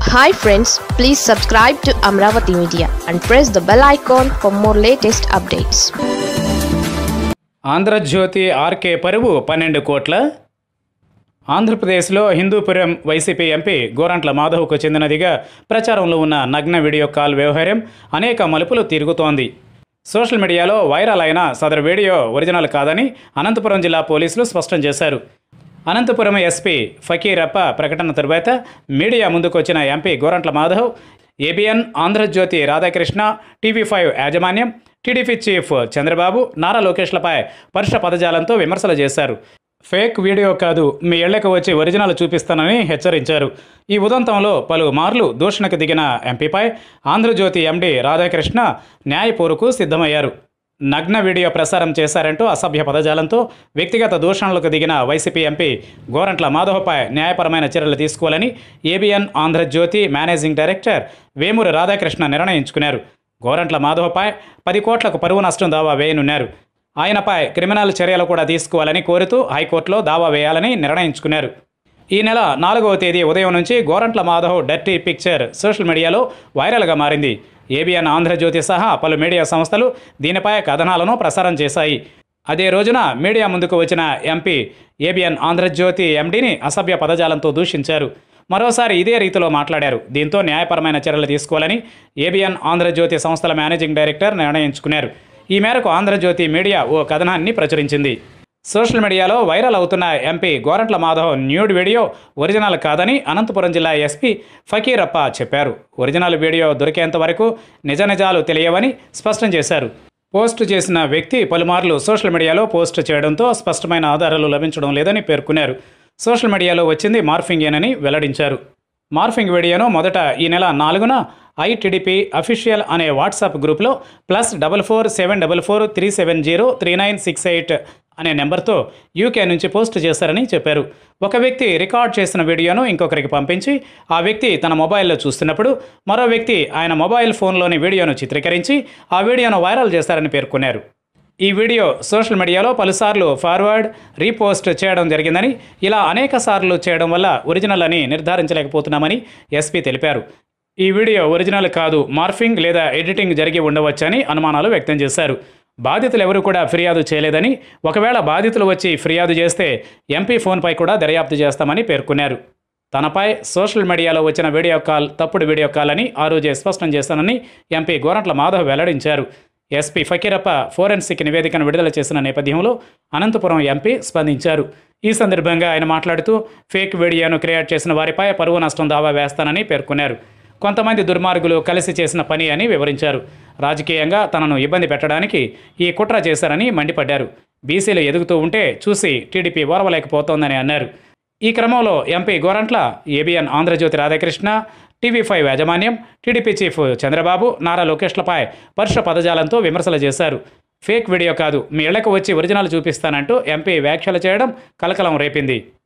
hi friends please subscribe to Amaravati media and press the bell icon for more latest updates Andhrajyothy RK పరువు పన్నెండు కోట్ల ఆంధ్రప్రదేశ్లో Hindupuram YCP MP Gorantla మాధవ్కు చెందినదిగా ప్రచారంలో ఉన్న నగ్న వీడియో కాల్ వ్యవహారం అనేక మలుపులు తిరుగుతోంది సోషల్ మీడియాలో వైరల్ అయిన సదరు వీడియో ఒరిజినల్ కాదని అనంతపురం జిల్లా పోలీసులు స్పష్టం చేశారు అనంతపురం ఎస్పీ ఫకీరప్ప ప్రకటన తరువాత మీడియా ముందుకొచ్చిన MP Gorantla Madhav ABN Andhrajyothy Radhakrishna TV five యాజమాన్యం టీడీపీ చీఫ్ చంద్రబాబు నారా లోకేష్లపై పరుష పదజాలంతో విమర్శలు చేశారు ఫేక్ వీడియో కాదు మీ ఇళ్లకు వచ్చి ఒరిజినల్ చూపిస్తానని హెచ్చరించారు ఈ ఉదంతంలో పలు మార్లు దూషణకు దిగిన ఎంపీపై ఆంధ్రజ్యోతి ఎండీ రాధాకృష్ణ న్యాయపూరుకు సిద్ధమయ్యారు నగ్న వీడియో ప్రసారం చేశారంటూ అసభ్య పదజాలంతో వ్యక్తిగత దూషణలకు దిగిన వైసీపీ ఎంపీ గోరంట్ల మాధవ్పై న్యాయపరమైన చర్యలు తీసుకోవాలని ABN Andhrajyothy managing director Vemuri Radhakrishna నిర్ణయించుకున్నారు గోరంట్ల మాధవ్పై పది కోట్లకు పరువు నష్టం దావా వేయనున్నారు ఆయనపై క్రిమినల్ చర్యలు కూడా తీసుకోవాలని కోరుతూ హైకోర్టులో దావా వేయాలని నిర్ణయించుకున్నారు ఈ నెల నాలుగవ తేదీ ఉదయం నుంచి Gorantla Madhav dirty picture social మీడియాలో వైరల్గా మారింది ఏబిఎన్ ఆంధ్రజ్యోతి సహా పలు మీడియా సంస్థలు దీనిపై కథనాలను ప్రసారం చేశాయి అదే రోజున మీడియా ముందుకు వచ్చిన ఎంపీ ఏబిఎన్ ఆంధ్రజ్యోతి ఎండీని అసభ్య పదజాలంతో దూషించారు మరోసారి ఇదే రీతిలో మాట్లాడారు దీంతో న్యాయపరమైన చర్యలు తీసుకోవాలని ఏబిఎన్ ఆంధ్రజ్యోతి సంస్థల మేనేజింగ్ డైరెక్టర్ నిర్ణయించుకున్నారు ఈ మేరకు ఆంధ్రజ్యోతి మీడియా ఓ కథనాన్ని ప్రచురించింది సోషల్ మీడియాలో వైరల్ అవుతున్న MP Gorantla Madhav nude video original కాదని అనంతపురం జిల్లా ఎస్పీ ఫకీరప్ప చెప్పారు ఒరిజినల్ వీడియో దొరికేంత వరకు నిజ నిజాలు తెలియవని స్పష్టం చేశారు పోస్ట్ చేసిన వ్యక్తి పలుమార్లు సోషల్ మీడియాలో పోస్ట్ చేయడంతో స్పష్టమైన ఆధారాలు లభించడం లేదని పేర్కొన్నారు సోషల్ మీడియాలో వచ్చింది మార్ఫింగేనని వెల్లడించారు మార్ఫింగ్ వీడియోను మొదట ఈ నెల నాలుగున ఐటీడీపీ అఫీషియల్ అనే వాట్సాప్ గ్రూప్లో plus double four seven double four three seven zero three nine six eight అనే నెంబర్తో యూకే నుంచి పోస్ట్ చేశారని చెప్పారు ఒక వ్యక్తి రికార్డ్ చేసిన వీడియోను ఇంకొకరికి పంపించి ఆ వ్యక్తి తన మొబైల్లో చూస్తున్నప్పుడు మరో వ్యక్తి ఆయన మొబైల్ ఫోన్లోని వీడియోను చిత్రీకరించి ఆ వీడియోను వైరల్ చేశారని పేర్కొన్నారు ఈ వీడియో సోషల్ మీడియాలో పలుసార్లు ఫార్వర్డ్ రీపోస్ట్ చేయడం జరిగిందని ఇలా అనేక సార్లు చేయడం వల్ల ఒరిజినల్ అని నిర్ధారించలేకపోతున్నామని ఎస్పీ తెలిపారు ఈ వీడియో ఒరిజినల్ కాదు మార్ఫింగ్ లేదా ఎడిటింగ్ జరిగి ఉండవచ్చని అనుమానాలు వ్యక్తం చేశారు బాధితులు ఎవరు కూడా ఫిర్యాదు చేయలేదని ఒకవేళ బాధితులు వచ్చి ఫిర్యాదు చేస్తే ఎంపీ ఫోన్పై కూడా దర్యాప్తు చేస్తామని పేర్కొన్నారు తనపై సోషల్ మీడియాలో వచ్చిన వీడియో కాల్ తప్పుడు వీడియో కాల్ అని ఆ రోజే స్పష్టం చేశానని ఎంపీ గోరంట్ల మాధవ్ వెల్లడించారు ఎస్పీ ఫకీరప్ప ఫోరెన్సిక్ నివేదికను విడుదల చేసిన నేపథ్యంలో అనంతపురం ఎంపీ స్పందించారు ఈ సందర్భంగా ఆయన మాట్లాడుతూ ఫేక్ వీడియోను క్రియేట్ చేసిన వారిపై పరువు నష్టం దావా వేస్తానని పేర్కొన్నారు కొంతమంది దుర్మార్గులు కలిసి చేసిన పని అని వివరించారు రాజకీయంగా తనను ఇబ్బంది పెట్టడానికి ఈ కుట్ర చేశారని మండిపడ్డారు బీసీలు ఎదుగుతూ ఉంటే చూసి టీడీపీ ఓర్వలేకపోతోందని అన్నారు ఈ క్రమంలో MP Gorantla ABN Andhrajyothy Radhakrishna TV five యాజమాన్యం టీడీపీ చీఫ్ చంద్రబాబు నారా లోకేష్లపై పరుష పదజాలంతో విమర్శలు చేశారు ఫేక్ వీడియో కాదు మీ ఇళ్లకు వచ్చి ఒరిజినల్ చూపిస్తానంటూ ఎంపీ వ్యాఖ్యలు చేయడం కలకలం రేపింది